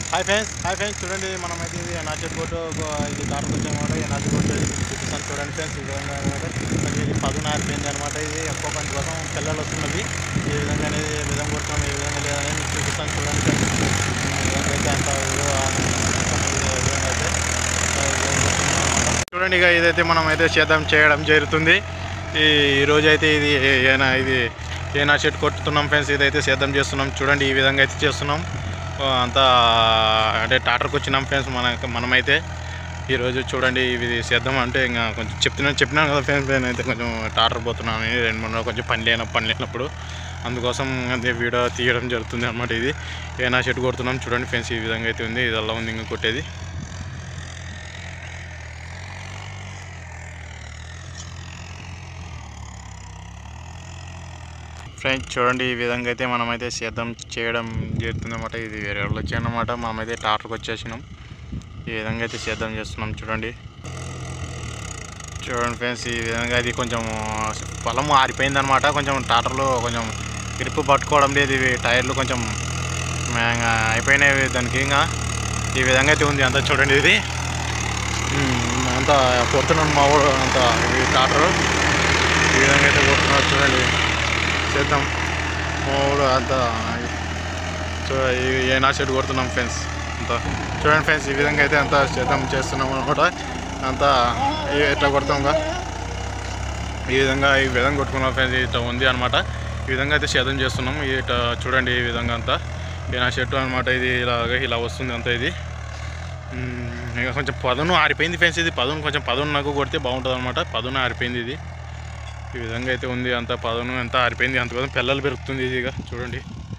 Hi friends hi friends చూడండి మనం అయితే ఇది నాచర్ కోటు ఇది తాటకు వచ్చామన్నమాట ఈ నాచర్ కోటు చూపిస్తాను చూడండి ఫ్రెండ్స్ ఈ విధంగా అనమాట కొంచెం ఇది పదును ఆరిపోయింది అనమాట ఇది ఎక్కువ పని కోసం పిల్లలు వస్తున్నవి ఈ విధంగా అనేది ఈ విధంగా కొడుతున్నాం ఈ విధంగా లేదని మీకు చూపిస్తాను చూడండి ఫ్రెండ్స్ ఈ విధంగా అయితే అంత ఇది, ఆ, ఈ విధంగా అయితే ఆ, ఈ విధంగా కొడుతున్నాం అన్నమాట. చూడండి ఇక ఇదైతే మనం అయితే చేద్దాం చేయడం జరుగుతుంది ఈ ఈ రోజు అయితే ఇది ఏనా ఇది ఏనా చెట్టు కొట్టుతున్నాం ఫ్రెండ్స్ ఇదైతే సేద్యం చేస్తున్నాం చూడండి ఈ విధంగా అయితే చేస్తున్నాం ఆ, అంతా అంటే టాటర్కి వచ్చినాం ఫ్రెండ్స్ మన మనమైతే ఈరోజు చూడండి ఇది సేద్యం అంటే ఇంకా కొంచెం చెప్తున్నాను చెప్పినాను కదా ఫ్రెండ్స్ నేనైతే కొంచెం టాటర్ పోతున్నాను అని రెండు మూడు రోజులు కొంచెం పని లేన పని లేనప్పుడు అందుకోసం అదే వీడియో తీయడం జరుగుతుంది అనమాట ఇది ఏనా చెట్టు కొడుతున్నాం చూడండి ఫ్రెండ్స్ ఈ విధంగా అయితే ఉంది ఇది అలా ఉంది ఇంకా కొట్టేది ఫ్రెండ్స్ చూడండి ఈ విధంగా అయితే మనమైతే సేద్యం చేయడం జరుగుతుందన్నమాట ఇది వేరే వాళ్ళు వచ్చాయన్నమాట మనమైతే టాటర్కి వచ్చేసినాం ఈ విధంగా అయితే సేద్యం చేస్తున్నాం చూడండి చూడండి ఫ్రెండ్స్ ఈ విధంగా ఇది కొంచెం పొలం ఆరిపోయిందనమాట కొంచెం టాటర్లో కొంచెం గ్రిప్ పట్టుకోవడం లేదు ఇవి టైర్లు కొంచెం ఇంకా అయిపోయినాయి దానికి ఇంకా ఈ విధంగా అయితే ఉంది అంతా చూడండి ఇది ఉమ్, అంతా కొడుతున్నాను మా ఊరు అంతా ఇది టాటరు ఈ విధంగా అయితే కొడుతున్నారు చూడండి చేద్దాం మూడు అంతా సో ఏ నా చెట్టు కొడుతున్నాం ఫ్రెండ్స్ అంతా చూడండి ఫ్రెండ్స్ ఈ విధంగా అయితే అంతా చేద్దాం చేస్తున్నాం అనమాట అంతా ఈ- ఇట్లా కొడతాంగా ఈ విధంగా ఈ విధంగా కొట్టుకున్నాం ఫ్రెండ్స్ ఇట్లా ఉంది అనమాట ఈ విధంగా అయితే సేదం చేస్తున్నాం ఇట్లా చూడండి ఈ విధంగా అంతా ఈ నా చెట్టు అనమాట ఇది ఇలాగ ఇలా వస్తుంది అంతా ఇది ఉమ్, ఇంకా కొంచెం పదును ఆరిపోయింది ఫ్రెండ్స్ ఇది పదును కొంచెం పదును నాకు కొడితే బాగుంటుంది అనమాట పదును ఆరిపోయింది ఇది ఈ విధంగా అయితే ఉంది అంత పదను ఎంత ఆరిపోయింది అంత కోసం పిల్లలు పెరుగుతుంది ఇది ఇక చూడండి